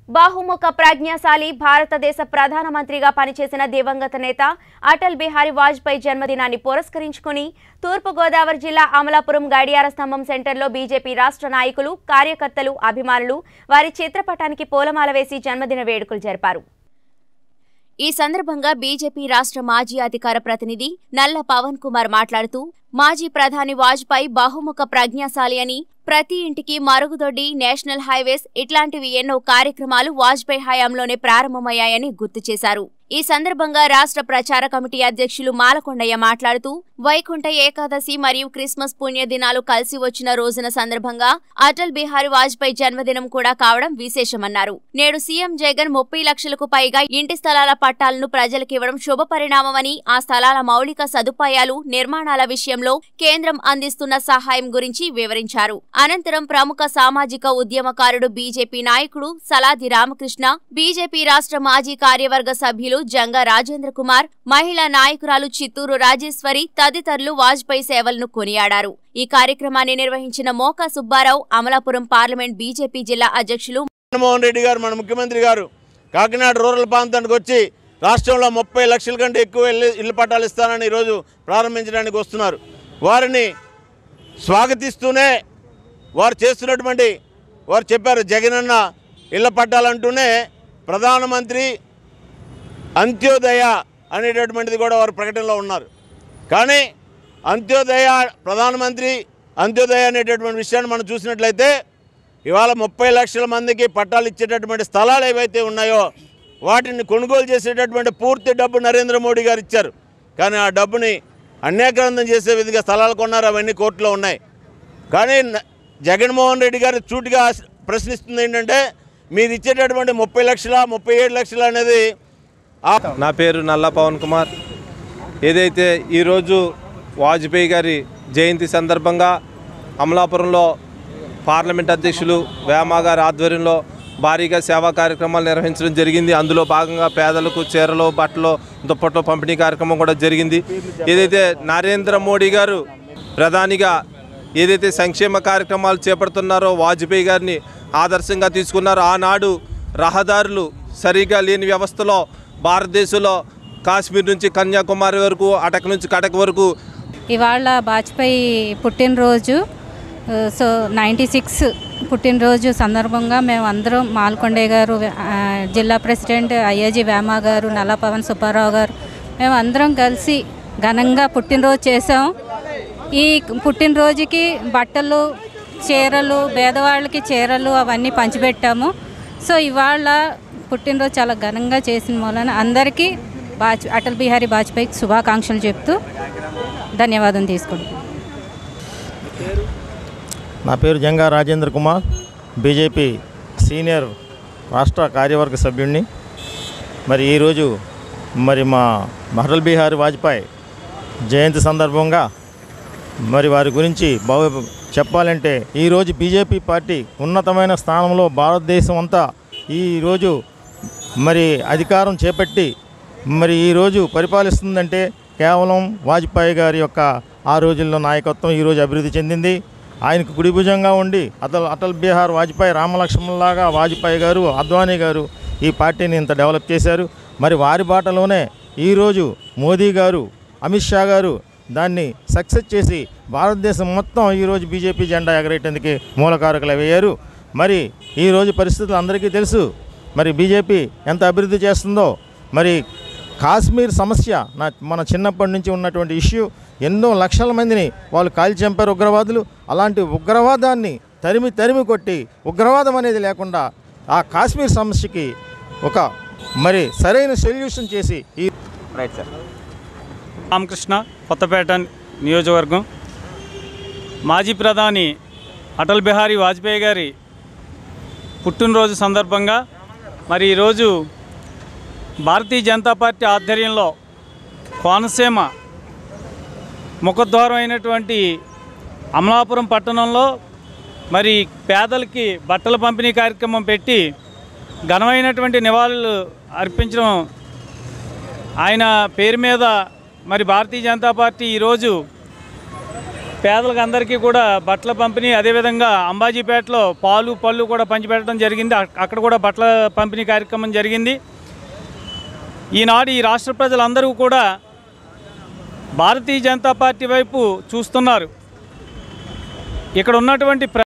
బాహుముఖ ప్రజ్ఞాశాలి భారతదేశ ప్రధానమంత్రిగా పనిచేసిన దివంగత నేత అటల్ బిహారీ వాజ్పేయి జన్మదినాన్ని పురస్కరించుకుని తూర్పుగోదావరి జిల్లా అమలాపురం గడియార స్తంభం సెంటర్లో బీజేపీ రాష్ట్ర నాయకులు కార్యకర్తలు అభిమానులు వారి చిత్రపటానికి పూలమాల వేసి జన్మదిన వేడుకలు జరిపారు ఈ సందర్భంగా బీజేపీ రాష్ట్ర మాజీ అధికార ప్రతినిధి నల్ల పవన్ కుమార్ మాట్లాడుతూ మాజీ ప్రధాని వాజ్పేయి బహుముఖ ప్రజ్ఞాశాలి అని ప్రతి ఇంటికి మరుగుదొడ్డి నేషనల్ హైవేస్ ఇట్లాంటివి ఎన్నో కార్యక్రమాలు వాజ్పేయి హయాంలోనే ప్రారంభమయ్యాయని గుర్తు చేశారు ఈ సందర్భంగా రాష్ట్ర ప్రచార కమిటీ అధ్యక్షులు మాలకొండయ్య మాట్లాడుతూ వైకుంఠ ఏకాదశి మరియు క్రిస్మస్ పుణ్య దినాలు కలిసి వచ్చిన రోజున సందర్భంగా అటల్ బిహారీ వాజ్పేయి జన్మదినం కూడా కావడం విశేషమన్నారు నేడు సీఎం జగన్ ముప్పై లక్షలకు పైగా ఇంటి స్థలాల పట్టాలను ప్రజలకివ్వడం శుభ పరిణామమని ఆ స్థలాల మౌలిక సదుపాయాలు నిర్మాణాల విషయంలో కేంద్రం అందిస్తున్న సహాయం గురించి వివరించారు అనంతరం ప్రముఖ సామాజిక ఉద్యమకారుడు బీజేపీ నాయకుడు సలాది రామకృష్ణ బీజేపీ రాష్ట్ర మాజీ కార్యవర్గ సభ్యులు జంగా రాజేంద్ర కుమార్ మహిళా నాయకురాలు చిత్తూరు రాజేశ్వరి తదితరులు వాజ్పేయి సేవలను కొనియాడారు ఈ కార్యక్రమాన్ని నిర్వహించిన మోకా సుబ్బారావు అమలాపురం పార్లమెంట్ బీజేపీ జిల్లా అధ్యక్షులు జగన్మోహన్ రెడ్డి గారు మన ముఖ్యమంత్రి గారు కాకినాడ రూరల్ ప్రాంతానికి వచ్చి రాష్ట్రంలో ముప్పై లక్షల కంటే ఎక్కువ ఇల్లు ఇల్లు పట్టాలు ఇస్తానని ఈరోజు ప్రారంభించడానికి వస్తున్నారు వారిని స్వాగతిస్తూనే వారు చేస్తున్నటువంటి వారు చెప్పారు జగనన్న ఇళ్ళ పట్టాలంటూనే ప్రధానమంత్రి అంత్యోదయ అనేటటువంటిది కూడా వారు ప్రకటనలో ఉన్నారు కానీ అంత్యోదయ ప్రధానమంత్రి అంత్యోదయ అనేటటువంటి విషయాన్ని మనం చూసినట్లయితే ఇవాళ ముప్పై లక్షల మందికి పట్టాలు ఇచ్చేటటువంటి స్థలాలు ఏవైతే ఉన్నాయో వాటిని కొనుగోలు చేసేటటువంటి పూర్తి డబ్బు నరేంద్ర మోడీ గారు ఇచ్చారు కానీ ఆ డబ్బుని అన్యాక్రాంతం చేసే విధంగా స్థలాలు కొన్నారు అవన్నీ కోర్టులో ఉన్నాయి కానీ న- జగన్మోహన్ రెడ్డి గారు చూటిగా ప్రశ్నిస్తుంది ఏంటంటే మీరు ఇచ్చేటటువంటి ముప్పై లక్షల ముప్పై ఏడు లక్షలు అనేది ఆ నా పేరు నల్ల పవన్ కుమార్ ఏదైతే ఈరోజు వాజ్పేయి గారి జయంతి సందర్భంగా అమలాపురంలో పార్లమెంట్ అధ్యక్షులు వేమ గారి ఆధ్వర్యంలో భారీగా సేవా కార్యక్రమాలు నిర్వహించడం జరిగింది అందులో భాగంగా పేదలకు చీరలు బట్టలు దుప్పట్లు పంపిణీ కార్యక్రమం కూడా జరిగింది ఏదైతే నరేంద్ర మోడీ గారు ప్రధానిగా ఏదైతే సంక్షేమ కార్యక్రమాలు చేపడుతున్నారో వాజ్పేయి గారిని ఆదర్శంగా తీసుకున్నారో ఆనాడు రహదారులు సరిగా లేని వ్యవస్థలో భారతదేశంలో కాశ్మీర్ నుంచి కన్యాకుమారి వరకు అటక్ నుంచి కటక్ వరకు ఇవాళ వాజ్పేయి పుట్టినరోజు ఆ, సో నైంటీ సిక్స్ పుట్టినరోజు సందర్భంగా మేము అందరం మాల్కొండయ్య గారు ఆ, జిల్లా ప్రెసిడెంట్ అయ్యాజీ వేమ గారు నల్ల పవన్ సుబ్బారావు గారు మేము అందరం కలిసి ఘనంగా పుట్టినరోజు చేసాం ఈ పుట్టినరోజుకి బట్టలు చీరలు పేదవాళ్ళకి చీరలు అవన్నీ పంచిపెట్టాము సో ఇవాళ పుట్టినరోజు చాలా ఘనంగా చేసిన మూలన అందరికీ వాజ్ అటల్ బిహారీ వాజ్పేయికి శుభాకాంక్షలు చెప్తూ ధన్యవాదం తీసుకుంటున్నాను నా పేరు జంగా రాజేంద్ర కుమార్ బీజేపీ సీనియర్ రాష్ట్ర కార్యవర్గ సభ్యుడిని మరి ఈరోజు మరి మా అటల్ బిహారీ వాజ్పేయి జయంతి సందర్భంగా మరి వారి గురించి బాగు చెప్పాలంటే ఈరోజు బీజేపీ పార్టీ ఉన్నతమైన స్థానంలో భారతదేశం అంతా ఈరోజు మరి అధికారం చేపట్టి మరి ఈరోజు పరిపాలిస్తుందంటే కేవలం వాజ్పేయి గారి యొక్క ఆ రోజుల్లో నాయకత్వం ఈరోజు అభివృద్ధి చెందింది ఆయనకు కుడి భుజంగా ఉండి అటల్ అటల్ బిహార్ వాజ్పేయి రామలక్ష్మణ్లాగా వాజ్పేయి గారు అద్వానీ గారు ఈ పార్టీని ఇంత డెవలప్ చేశారు మరి వారి బాటలోనే ఈరోజు మోదీ గారు అమిత్ షా గారు దాన్ని సక్సెస్ చేసి భారతదేశం మొత్తం ఈరోజు బీజేపీ జెండా ఎగరేయటానికి మూలకారకులు అయ్యారు మరి ఈరోజు పరిస్థితులు అందరికీ తెలుసు మరి బీజేపీ ఎంత అభివృద్ధి చేస్తుందో మరి కాశ్మీర్ సమస్య నా మన చిన్నప్పటి నుంచి ఉన్నటువంటి ఇష్యూ ఎన్నో లక్షల మందిని వాళ్ళు కాల్చి చంపారు ఉగ్రవాదులు అలాంటి ఉగ్రవాదాన్ని తరిమి తరిమి కొట్టి ఉగ్రవాదం అనేది లేకుండా ఆ కాశ్మీర్ సమస్యకి ఒక మరి సరైన సొల్యూషన్ చేసి ఈ రామకృష్ణ కొత్తపేట నియోజకవర్గం మాజీ ప్రధాని అటల్ బిహారీ వాజ్పేయి గారి పుట్టినరోజు సందర్భంగా మరి ఈరోజు భారతీయ జనతా పార్టీ ఆధ్వర్యంలో కోనసీమ ముఖద్వారం అయినటువంటి అమలాపురం పట్టణంలో మరి పేదలకి బట్టల పంపిణీ కార్యక్రమం పెట్టి ఘనమైనటువంటి నివాళులు అర్పించడం ఆయన పేరు మీద మరి భారతీయ జనతా పార్టీ ఈరోజు పేదలకు అందరికీ కూడా బట్టల పంపిణీ అదేవిధంగా అంబాజీపేటలో పాలు పళ్ళు కూడా పంచిపెట్టడం జరిగింది అక్- అక్కడ కూడా బట్టల పంపిణీ కార్యక్రమం జరిగింది ఈనాడు ఈ రాష్ట్ర ప్రజలందరూ కూడా భారతీయ జనతా పార్టీ వైపు చూస్తున్నారు ఇక్కడ ఉన్నటువంటి ప్ర